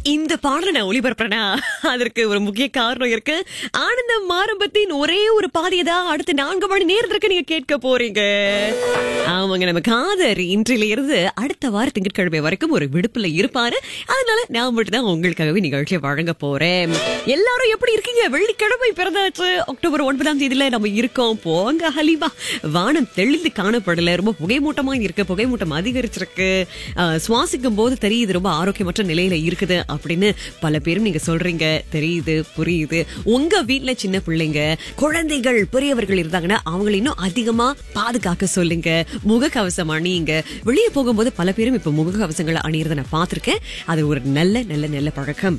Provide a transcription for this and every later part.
இந்த பாடலை நான் ஒளிபரப்புறேனா அதற்கு ஒரு முக்கிய காரணம் இருக்கு ஆனந்தம் ஆரம்பத்தின் ஒரே ஒரு பாதியை தான் அடுத்த நான்கு மணி நேரத்திற்கு நீங்க கேட்க போறீங்க ஆமாங்க நம்ம காதர் இன்றில இருந்து அடுத்த வார திங்கட்கிழமை வரைக்கும் ஒரு விடுப்புல இருப்பாரு அதனால நான் மட்டும் தான் உங்களுக்காகவே நிகழ்ச்சியை வழங்க போறேன் எல்லாரும் எப்படி இருக்கீங்க வெள்ளிக்கிழமை பிறந்தாச்சு அக்டோபர் ஒன்பதாம் தேதியில நம்ம இருக்கோம் போங்க ஹலிமா வானம் தெளிந்து காணப்படல ரொம்ப புகைமூட்டமா இருக்கு புகைமூட்டம் அதிகரிச்சிருக்கு ஆஹ், சுவாசிக்கும் போது தெரியுது ரொம்ப ஆரோக்கியமற்ற நிலையில இருக்குது அப்படின்னு பல பேரும் நீங்க சொல்றீங்க தெரியுது புரியுது உங்க வீட்ல சின்ன பிள்ளைங்க குழந்தைகள் பெரியவர்கள் இருந்தாங்கன்னா அவங்களை இன்னும் அதிகமா பாதுகாக்க சொல்லுங்க முகக்கவசம் அணியுங்க வெளியே போகும்போது பல பேரும் இப்ப முகக்கவசங்களை அணியறத நான் பார்த்திருக்கேன் அது ஒரு நல்ல நல்ல நல்ல பழக்கம்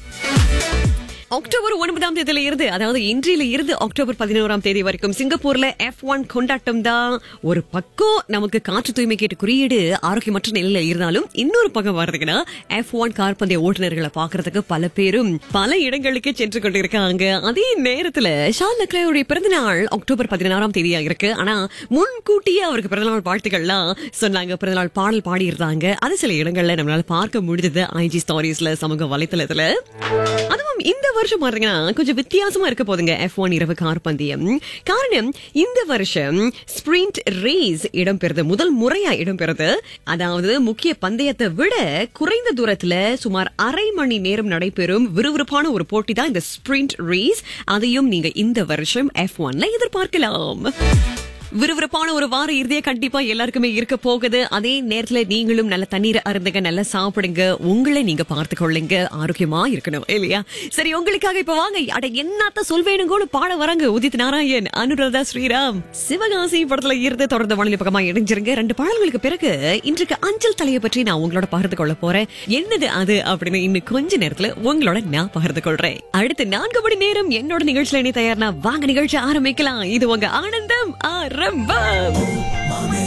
அக்டோபர் ஒன்பதாம் தேதியில இருந்து அதாவது இன்றில இருந்து அக்டோபர் பதினோராம் தேதி வரைக்கும் சிங்கப்பூர்ல எஃப் ஒன் கொண்டாட்டம் தான் ஒரு பக்கம் நமக்கு காற்று தூய்மை கேட்டு குறியீடு ஆரோக்கியமற்ற நிலையில இருந்தாலும் இன்னொரு பக்கம் வர்றதுக்குன்னா எஃப் ஒன் கார் பந்தய ஓட்டுநர்களை பாக்குறதுக்கு பல பேரும் பல இடங்களுக்கு சென்று கொண்டிருக்காங்க அதே நேரத்துல ஷால் லக்லோடைய பிறந்த நாள் அக்டோபர் பதினாறாம் தேதியா இருக்கு ஆனா முன்கூட்டியே அவருக்கு பிறந்தநாள் வாழ்த்துக்கள்லாம் சொன்னாங்க பிறந்தநாள் பாடல் பாடி இருந்தாங்க அது சில இடங்கள்ல நம்மளால பார்க்க முடிஞ்சது ஐஜி ஸ்டாரிஸ்ல சமூக வலைத்தளத்துல அதுவும் இந்த வருஷம் பாத்தீங்கன்னா கொஞ்சம் வித்தியாசமா இருக்க போதுங்க எஃப் ஒன் இரவு கார் பந்தயம் காரணம் இந்த வருஷம் ஸ்பிரிண்ட் ரேஸ் இடம்பெறுது முதல் முறையா இடம்பெறுது அதாவது முக்கிய பந்தயத்தை விட குறைந்த தூரத்துல சுமார் அரை மணி நேரம் நடைபெறும் விறுவிறுப்பான ஒரு போட்டி தான் இந்த ஸ்பிரிண்ட் ரேஸ் அதையும் நீங்க இந்த வருஷம் எஃப் ஒன்ல எதிர்பார்க்கலாம் விறுவிறுப்பான ஒரு வார இறுதியா கண்டிப்பா எல்லாருக்குமே இருக்க போகுது அதே நேரத்துல நீங்களும் நல்ல தண்ணீர் அருந்துங்க நல்லா சாப்பிடுங்க உங்களை நீங்க பார்த்து கொள்ளுங்க ஆரோக்கியமா இருக்கணும் இல்லையா சரி உங்களுக்காக இப்ப வாங்க அட என்னத்த சொல்வேணுங்கன்னு பாட வராங்க உதித் நாராயண் அனுராதா ஸ்ரீராம் சிவகாசி படத்துல இருந்து தொடர்ந்து வானிலை பக்கமா இணைஞ்சிருங்க ரெண்டு பாடல்களுக்கு பிறகு இன்றைக்கு அஞ்சல் தலையை பற்றி நான் உங்களோட பகிர்ந்து கொள்ள போறேன் என்னது அது அப்படின்னு இன்னும் கொஞ்ச நேரத்துல உங்களோட நான் பகிர்ந்து கொள்றேன் அடுத்து நான்கு மணி நேரம் என்னோட நிகழ்ச்சியில இனி தயார்னா வாங்க நிகழ்ச்சி ஆரம்பிக்கலாம் இது உங்க ஆனந்தம் ஆரம்பம்